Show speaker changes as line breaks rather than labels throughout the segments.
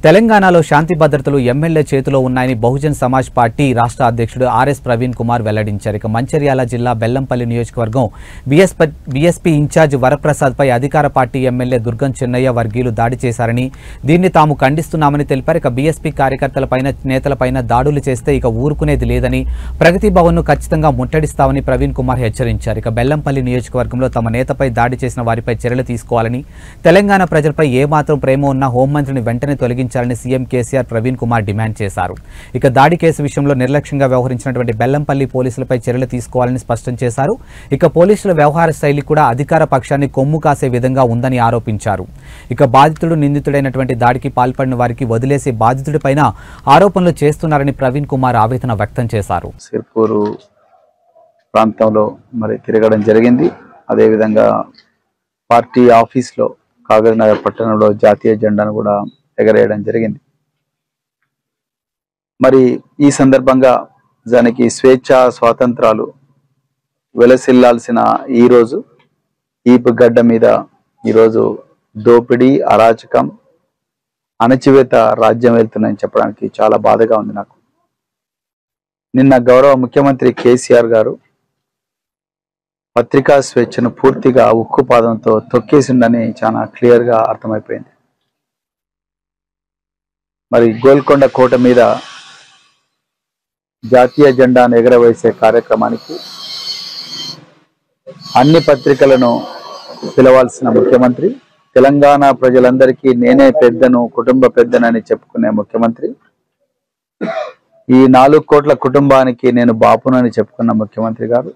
తెలంగాణలో శాంతి భద్రతలు ఎమ్మెల్యే చేతిలో ఉన్నాయని బహుజన్ సమాజ్ పార్టీ రాష్ట్ర అధ్యక్షుడు ఆర్ఎస్ ప్రవీణ్ కుమార్ వెల్లడించారు ఇక మంచిర్యాల జిల్లా బెల్లంపల్లి నియోజకవర్గం బీఎస్పీ బీఎస్పీ ఇన్ఛార్జ్ వరప్రసాద్పై అధికార పార్టీ ఎమ్మెల్యే దుర్గం చెన్నయ్య వర్గీయులు దాడి చేశారని దీన్ని తాము ఖండిస్తున్నామని తెలిపారు ఇక బీఎస్పీ కార్యకర్తలపైన నేతలపైన దాడులు చేస్తే ఇక ఊరుకునేది లేదని ప్రగతి భవన్ను ఖచ్చితంగా ముట్టడిస్తామని ప్రవీణ్ కుమార్ హెచ్చరించారు ఇక బెల్లంపల్లి నియోజకవర్గంలో తమ నేతపై దాడి చేసిన వారిపై చర్యలు తీసుకోవాలని తెలంగాణ ప్రజలపై ఏమాత్రం ప్రేమ ఉన్న హోంమంత్రిని వెంటనే తొలగించాలని సీఎం కేసీఆర్ ప్రవీణ్ కుమార్ డిమాండ్ చేశారు ఇక దాడి కేసు విషయంలో నిర్లక్ష్యంగా వ్యవహరించినటువంటి బెల్లంపల్లి పోలీసులపై చర్యలు తీసుకోవాలని స్పష్టం చేశారు ఇక పోలీసుల వ్యవహార శైలి కూడా అధికార పక్షాన్ని కొమ్ము కాసే విధంగా ఉందని ఆరోపించారు ఇక బాధితుడు నిందితుడైనటువంటి దాడికి పాల్పడిన వారికి వదిలేసి బాధితుడిపైన ఆరోపణలు చేస్తున్నారని ప్రవీణ్ కుమార్ ఆవేదన వ్యక్తం చేశారు
సిర్పూరు ప్రాంతంలో మరి తిరగడం జరిగింది అదేవిధంగా పార్టీ ఆఫీస్లో కాగజ్ నగర్ పట్టణంలో జాతీయ జెండాను కూడా ఎగరేయడం జరిగింది మరి ఈ సందర్భంగా దానికి స్వేచ్ఛ స్వాతంత్రాలు వెలసిల్లాల్సిన ఈ రోజు ఈపు గడ్డ మీద ఈరోజు దోపిడీ అరాచకం అణచివేత రాజ్యం వెళ్తున్నాయని చెప్పడానికి చాలా బాధగా ఉంది నాకు నిన్న గౌరవ ముఖ్యమంత్రి కేసీఆర్ గారు పత్రికా స్వేచ్ఛను పూర్తిగా ఉక్కు పాదంతో తొక్కేసిండని చాలా క్లియర్ గా అర్థమైపోయింది మరి గోల్కొండ కోట మీద జాతీయ జెండాను ఎగరవేసే కార్యక్రమానికి అన్ని పత్రికలను పిలవాల్సిన ముఖ్యమంత్రి తెలంగాణ ప్రజలందరికీ నేనే పెద్దను కుటుంబ పెద్దనని చెప్పుకునే ముఖ్యమంత్రి ఈ నాలుగు కోట్ల కుటుంబానికి నేను బాపునని చెప్పుకున్న ముఖ్యమంత్రి గారు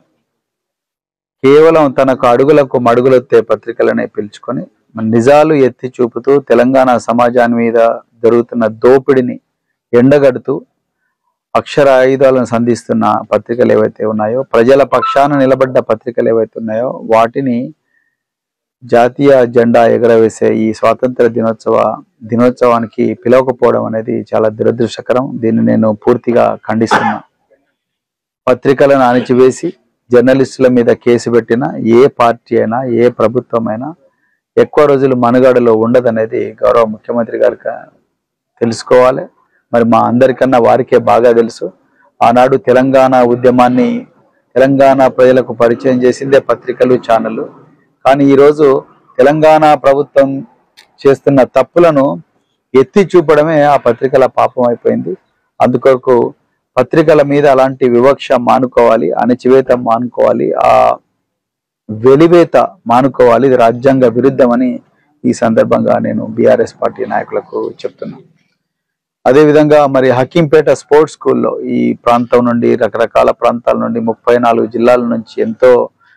కేవలం తనకు అడుగులకు మడుగులొత్తే పత్రికలనే పిలుచుకొని నిజాలు ఎత్తి చూపుతూ తెలంగాణ సమాజాన్ని మీద జరుగుతున్న దోపిడిని ఎండగడుతూ అక్షర ఆయుధాలను సంధిస్తున్న పత్రికలు ఏవైతే ఉన్నాయో ప్రజల పక్షాన నిలబడ్డ పత్రికలు ఏవైతే ఉన్నాయో వాటిని జాతీయ జెండా ఎగరవేసే ఈ స్వాతంత్ర దినోత్సవ దినోత్సవానికి పిలవకపోవడం అనేది చాలా దురదృష్టకరం దీన్ని నేను పూర్తిగా ఖండిస్తున్నా పత్రికలను అణిచివేసి జర్నలిస్టుల మీద కేసు పెట్టిన ఏ పార్టీ అయినా ఏ ప్రభుత్వం అయినా ఎక్కువ రోజులు మనుగడలో ఉండదనేది గౌరవ ముఖ్యమంత్రి గారికి తెలుసుకోవాలి మరి మా అందరికన్నా వారికే బాగా తెలుసు ఆనాడు తెలంగాణ ఉద్యమాన్ని తెలంగాణ ప్రజలకు పరిచయం చేసిందే పత్రికలు ఛానళ్ళు కానీ ఈరోజు తెలంగాణ ప్రభుత్వం చేస్తున్న తప్పులను ఎత్తి చూపడమే ఆ పత్రికల పాపం అయిపోయింది అందుకొరకు పత్రికల మీద అలాంటి వివక్ష మానుకోవాలి అణచివేత మానుకోవాలి ఆ వెలివేత మానుకోవాలి ఇది రాజ్యాంగ విరుద్ధమని ఈ సందర్భంగా నేను బీఆర్ఎస్ పార్టీ నాయకులకు చెప్తున్నాను అదేవిధంగా మరి హకీంపేట స్పోర్ట్స్ స్కూల్లో ఈ ప్రాంతం నుండి రకరకాల ప్రాంతాల నుండి ముప్పై నాలుగు జిల్లాల నుంచి ఎంతో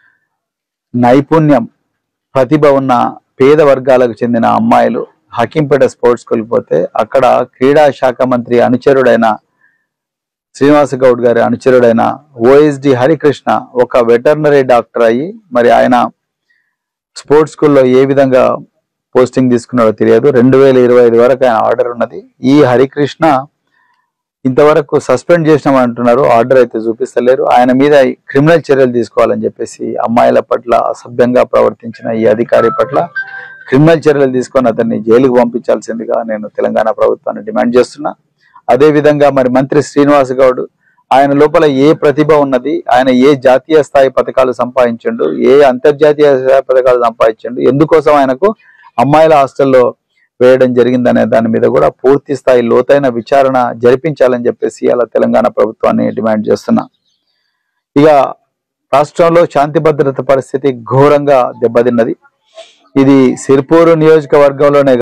నైపుణ్యం ప్రతిభ ఉన్న పేద వర్గాలకు చెందిన అమ్మాయిలు హకీంపేట స్పోర్ట్స్ స్కూల్కి పోతే అక్కడ క్రీడా శాఖ మంత్రి అనుచరుడైన శ్రీనివాస గౌడ్ గారి అనుచరుడైన ఓఎస్డి హరికృష్ణ ఒక వెటర్నరీ డాక్టర్ అయ్యి మరి ఆయన స్పోర్ట్స్ స్కూల్లో ఏ విధంగా పోస్టింగ్ తీసుకున్నాడో తెలియదు రెండు వేల ఇరవై ఐదు వరకు ఆయన ఆర్డర్ ఉన్నది ఈ హరికృష్ణ ఇంతవరకు సస్పెండ్ చేసినామని అంటున్నారు ఆర్డర్ అయితే చూపిస్తలేరు ఆయన మీద క్రిమినల్ చర్యలు తీసుకోవాలని చెప్పేసి అమ్మాయిల పట్ల అసభ్యంగా ప్రవర్తించిన ఈ అధికారి పట్ల క్రిమినల్ చర్యలు తీసుకొని అతన్ని జైలుకు పంపించాల్సిందిగా నేను తెలంగాణ ప్రభుత్వాన్ని డిమాండ్ చేస్తున్నా అదే విధంగా మరి మంత్రి శ్రీనివాస్ గౌడ్ ఆయన లోపల ఏ ప్రతిభ ఉన్నది ఆయన ఏ జాతీయ స్థాయి పథకాలు సంపాదించండు ఏ అంతర్జాతీయ స్థాయి పథకాలు సంపాదించండు ఎందుకోసం ఆయనకు అమ్మాయిల హాస్టల్లో వేయడం జరిగిందనే దాని మీద కూడా పూర్తి స్థాయి లోతైన విచారణ జరిపించాలని చెప్పేసి అలా తెలంగాణ ప్రభుత్వాన్ని డిమాండ్ చేస్తున్నా ఇక రాష్ట్రంలో శాంతి భద్రత పరిస్థితి ఘోరంగా దెబ్బతిన్నది ఇది సిర్పూరు నియోజకవర్గంలోనే